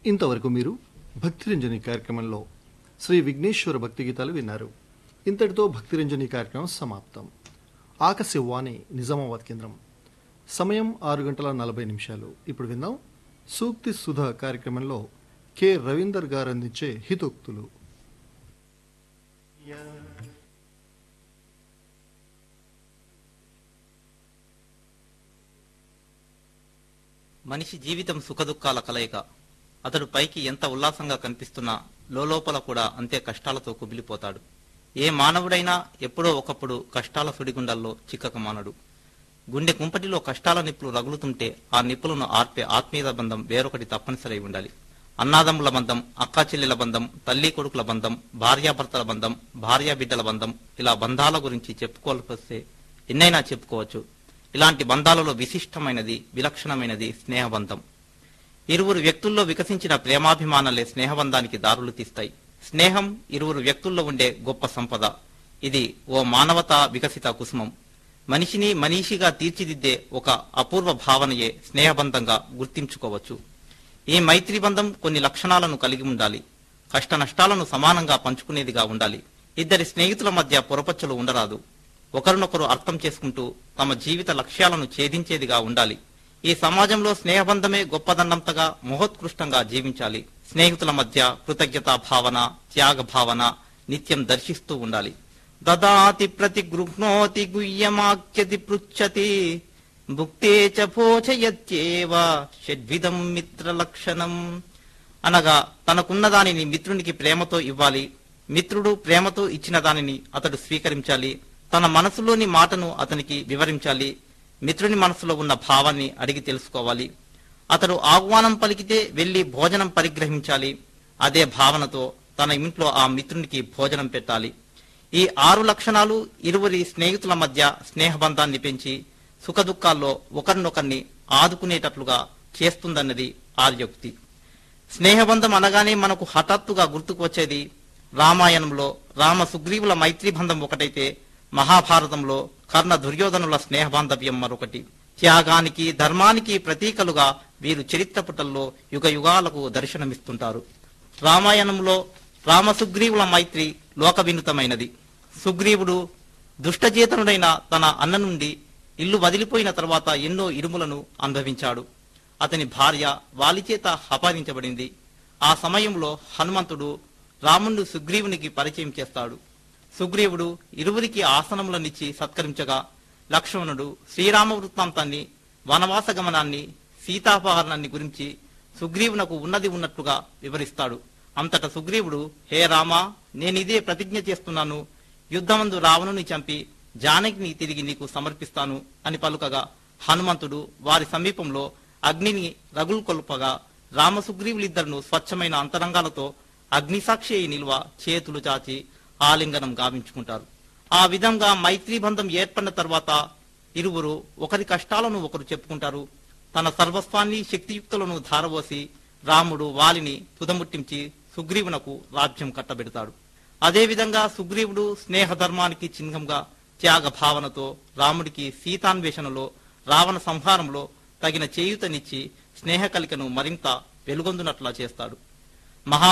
ఇంతవరకు మీరు భక్తిరంజని కార్యక్రమంలో శ్రీ విఘ్నేశ్వర భక్తి గీతాలు విన్నారు ఇంతటితో భక్తిరంజని కార్యక్రమం సమాప్తం ఆకాశవాణి నిజామాబాద్ కేంద్రం సమయం ఆరు గంటల నలభై నిమిషాలు ఇప్పుడు విందాం సూక్తి సుధ కార్యక్రమంలో కె రవీందర్ గారు అందించే హితోక్తులు మనిషి జీవితం సుఖదుఖాల కలయిక అతడు పైకి ఎంత ఉల్లాసంగా కనిపిస్తున్నా లోపల కూడా అంతే కష్టాలతో కుమిలిపోతాడు ఏ మానవుడైనా ఎప్పుడో ఒకప్పుడు కష్టాల సుడిగుండాల్లో చిక్కక మానడు గుండె కుంపటిలో కష్టాల నిప్పులు రగులుతుంటే ఆ నిప్పులను ఆర్పే ఆత్మీయత బంధం వేరొకటి తప్పనిసరి ఉండాలి అన్నాదమ్ముల బంధం అక్కా చెల్లెల బంధం తల్లి కొడుకుల బంధం భార్యాభర్తల బంధం భార్యా బిడ్డల బంధం ఇలా బంధాల గురించి చెప్పుకోవాల్సి ఎన్నైనా చెప్పుకోవచ్చు ఇలాంటి బంధాలలో విశిష్టమైనది విలక్షణమైనది స్నేహబంధం ఇరువురు వ్యక్తుల్లో వికసించిన ప్రేమాభిమానాలే స్నేహబంధానికి దారులు తీస్తాయి స్నేహం ఇరువురు వ్యక్తుల్లో ఉండే గొప్ప సంపద ఇది ఓ మానవతా వికసిత కుసుమం మనిషిని మనీషిగా తీర్చిదిద్దే ఒక అపూర్వ భావనయే స్నేహబంధంగా గుర్తించుకోవచ్చు ఈ మైత్రి బంధం కొన్ని లక్షణాలను కలిగి ఉండాలి కష్ట నష్టాలను సమానంగా పంచుకునేదిగా ఉండాలి ఇద్దరి స్నేహితుల మధ్య పొరపచ్చులు ఉండరాదు ఒకరినొకరు అర్థం చేసుకుంటూ తమ జీవిత లక్ష్యాలను ఛేదించేదిగా ఉండాలి ఈ సమాజంలో స్నేహబంధమే గొప్పదన్నంతగా మహోత్కృష్టంగా జీవించాలి స్నేహితుల మధ్య కృతజ్ఞతా భావన త్యాగ భావన నిత్యం దర్శిస్తూ ఉండాలి దదాతి ప్రతి గృహ్ణోతి గుయ్యమాఖ్యతి పృచ్చతి భుక్తే చ భోజయత్యేవ షడ్విధం మిత్ర లక్షణం అనగా తనకున్న దానిని మిత్రునికి ప్రేమతో ఇవ్వాలి మిత్రుడు ప్రేమతో ఇచ్చిన దానిని అతడు స్వీకరించాలి తన మనసులోని మాటను అతనికి వివరించాలి మిత్రుని మనసులో ఉన్న భావాన్ని అడిగి తెలుసుకోవాలి అతడు ఆహ్వానం పలికితే వెళ్లి భోజనం పరిగ్రహించాలి అదే భావనతో తన ఇంట్లో ఆ మిత్రునికి భోజనం పెట్టాలి ఈ ఆరు లక్షణాలు ఇరువురి స్నేహితుల మధ్య స్నేహబంధాన్ని పెంచి సుఖదుఖాల్లో ఒకరినొకరిని ఆదుకునేటట్లుగా చేస్తుందన్నది ఆర్యోక్తి స్నేహబంధం అనగానే మనకు హఠాత్తుగా గుర్తుకు వచ్చేది రామాయణంలో రామ సుగ్రీవుల మైత్రీ బంధం ఒకటైతే మహాభారతంలో కర్ణ దుర్యోధనుల స్నేహ బాంధవ్యం మరొకటి త్యాగానికి ధర్మానికి ప్రతీకలుగా వీరు చరిత్ర పుటల్లో యుగ యుగాలకు దర్శనమిస్తుంటారు రామాయణంలో రామ సుగ్రీవుల మైత్రి లోక వినుతమైనది సుగ్రీవుడు దుష్టచేతనుడైన తన అన్న నుండి ఇల్లు వదిలిపోయిన తర్వాత ఎన్నో ఇరుములను అనుభవించాడు అతని భార్య వాలిచేత అపహరించబడింది ఆ సమయంలో హనుమంతుడు రాముణ్ణి సుగ్రీవునికి పరిచయం చేస్తాడు సుగ్రీవుడు ఇరువురికి ఆసనములనిచ్చి సత్కరించగా లక్ష్మణుడు శ్రీరామ వృత్తాంతాన్ని వనవాస గమనాన్ని సీతాపహరణాన్ని గురించి సుగ్రీవునకు ఉన్నది ఉన్నట్లుగా వివరిస్తాడు అంతట సుగ్రీవుడు హే రామా నేనిదే ప్రతిజ్ఞ చేస్తున్నాను యుద్ధమందు రావణుని చంపి జానకిని తిరిగి నీకు సమర్పిస్తాను అని పలుకగా హనుమంతుడు వారి సమీపంలో అగ్నిని రగుల్కొల్పగా రామసుగ్రీవులిద్దరును స్వచ్ఛమైన అంతరంగాలతో అగ్నిసాక్షి అయి నిల్వ చేతులు చాచి ఆలింగనం గావించుకుంటారు ఆ విధంగా మైత్రీ బంధం ఏర్పడిన తర్వాత ఇరువురు ఒకరి కష్టాలను ఒకరు చెప్పుకుంటారు తన సర్వస్వాన్ని శక్తియుక్తులను ధారవోసి రాముడు వాలిని తుదముట్టించి సుగ్రీవునకు రాజ్యం కట్టబెడతాడు అదేవిధంగా సుగ్రీవుడు స్నేహ ధర్మానికి చిహ్నంగా త్యాగ భావనతో రాముడికి సీతాన్వేషణలో రావణ సంహారంలో తగిన చేయూతనిచ్చి స్నేహ కలికను మరింత వెలుగొందునట్లా చేస్తాడు మహా